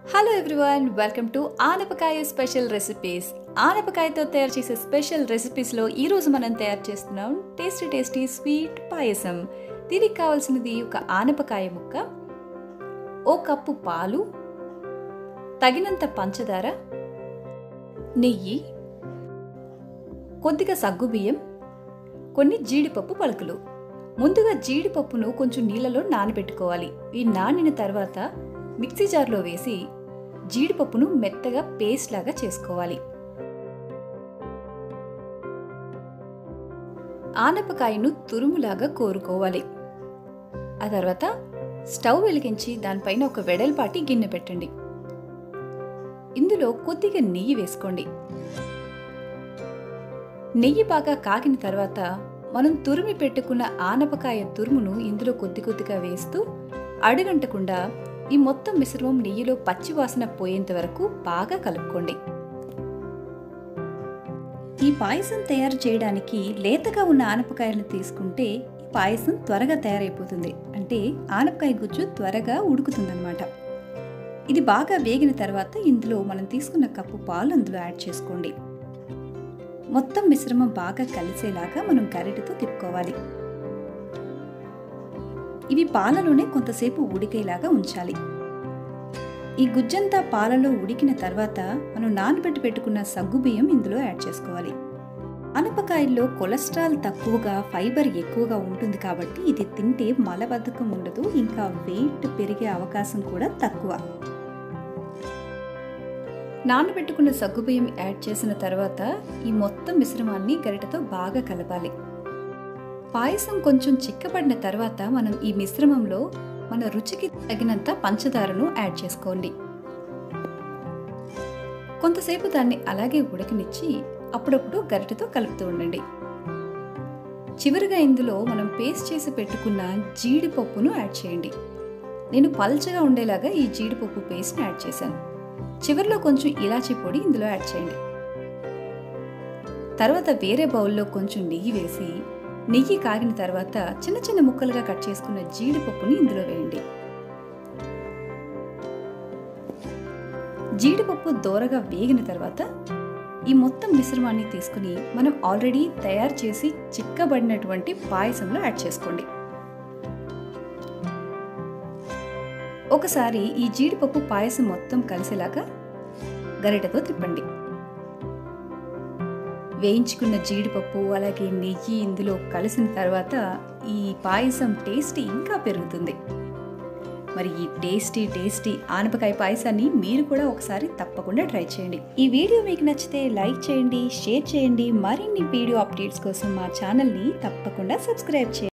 hello everyone welcome to ఆనపకాయ special recipes ఆనపకాయతో తయారు చేసే స్పెషల్ రెసిపీస్లో ఈరోజు మనం తయారు చేస్తున్నాం టేస్టీ టేస్టీ స్వీట్ పాయసం దీనికి కావాల్సినది ఒక ఆనపకాయ ముక్క ఓ కప్పు పాలు తగినంత పంచదార నెయ్యి కొద్దిగా సగ్గుబియ్యం కొన్ని జీడిపప్పు పలుకులు ముందుగా జీడిపప్పును కొంచెం నీళ్ళలో నానబెట్టుకోవాలి ఈ నానిన తర్వాత మిక్సీ జార్లో వేసి జీడిపప్పును మెత్తగా పేస్ట్ లాగా చేసుకోవాలి ఆనపకాయను తురుములాగా కోరుకోవాలి ఆ తర్వాత స్టవ్ వెలిగించి దానిపైన ఒక వెడల్పాటి గిన్నె పెట్టండి ఇందులో కొద్దిగా నెయ్యి వేసుకోండి నెయ్యి బాగా కాగిన తర్వాత మనం తురిమి పెట్టుకున్న ఆనపకాయ తురుమును ఇందులో కొద్ది కొద్దిగా వేస్తూ అడుగంటకుండా ఈ మొత్తం మిశ్రమం నెయ్యిలో పచ్చి వాసన పోయేంత వరకు బాగా కలుపుకోండి ఈ పాయసం తయారు చేయడానికి లేతగా ఉన్న ఆనపకాయలను తీసుకుంటే ఈ పాయసం త్వరగా తయారైపోతుంది అంటే ఆనపకాయ గుజ్జు త్వరగా ఉడుకుతుందన్నమాట ఇది బాగా వేగిన తర్వాత ఇందులో మనం తీసుకున్న కప్పు పాలు అందులో యాడ్ చేసుకోండి మొత్తం మిశ్రమం బాగా కలిసేలాగా మనం గరిటెతో తిప్పుకోవాలి ఇవి పాలలోనే కొంతసేపు ఉడికేలాగా ఉంచాలి ఈ గుజ్జంతా పాలలో ఉడికిన తర్వాత మనం నానబెట్టి పెట్టుకున్న సగ్గుబియ్యం ఇందులో యాడ్ చేసుకోవాలి అనపకాయల్లో కొలెస్ట్రాల్ తక్కువగా ఫైబర్ ఎక్కువగా ఉంటుంది కాబట్టి ఇది తింటే మలబద్ధకం ఉండదు ఇంకా వెయిట్ పెరిగే అవకాశం కూడా తక్కువ నానబెట్టుకున్న సగ్గుబియ్యం యాడ్ చేసిన తర్వాత ఈ మొత్తం మిశ్రమాన్ని గరిటతో బాగా కలపాలి పాయసం కొంచెం చిక్కబడిన తర్వాత మనం ఈ మిశ్రమంలో మన రుచికి తగినంత పంచదారను యాడ్ చేసుకోండి కొంతసేపు దాన్ని అలాగే ఉడకనిచ్చి అప్పుడప్పుడు గరిటెతో కలుపుతూ ఉండండి చివరిగా ఇందులో మనం పేస్ట్ చేసి పెట్టుకున్న జీడిపప్పును యాడ్ చేయండి నేను పల్చగా ఉండేలాగా ఈ జీడిపప్పు పేస్ట్ని యాడ్ చేశాను చివరిలో కొంచెం ఇలాచీ పొడి ఇందులో యాడ్ చేయండి తర్వాత వేరే బౌల్లో కొంచెం నెయ్యి వేసి నెయ్యి కాగిన తర్వాత చిన్న చిన్న ముక్కలుగా కట్ చేసుకున్న జీడిపప్పుని ఇందులో వేయండి జీడిపప్పు దోరగా వేగిన తర్వాత ఈ మొత్తం మిశ్రమాన్ని తీసుకుని మనం ఆల్రెడీ తయారు చేసి చిక్కబడినటువంటి పాయసంలో యాడ్ చేసుకోండి ఒకసారి ఈ జీడిపప్పు పాయసం మొత్తం కలిసేలాగా గరిటతో తిప్పండి వేయించుకున్న జీడిపప్పు అలాగే నెయ్యి ఇందులో కలిసిన తర్వాత ఈ పాయసం టేస్ట్ ఇంకా పెరుగుతుంది మరి ఈ టేస్టీ టేస్టీ ఆనపకాయ పాయసాన్ని మీరు కూడా ఒకసారి తప్పకుండా ట్రై చేయండి ఈ వీడియో మీకు నచ్చితే లైక్ చేయండి షేర్ చేయండి మరిన్ని వీడియో అప్డేట్స్ కోసం మా ఛానల్ని తప్పకుండా సబ్స్క్రైబ్ చేయండి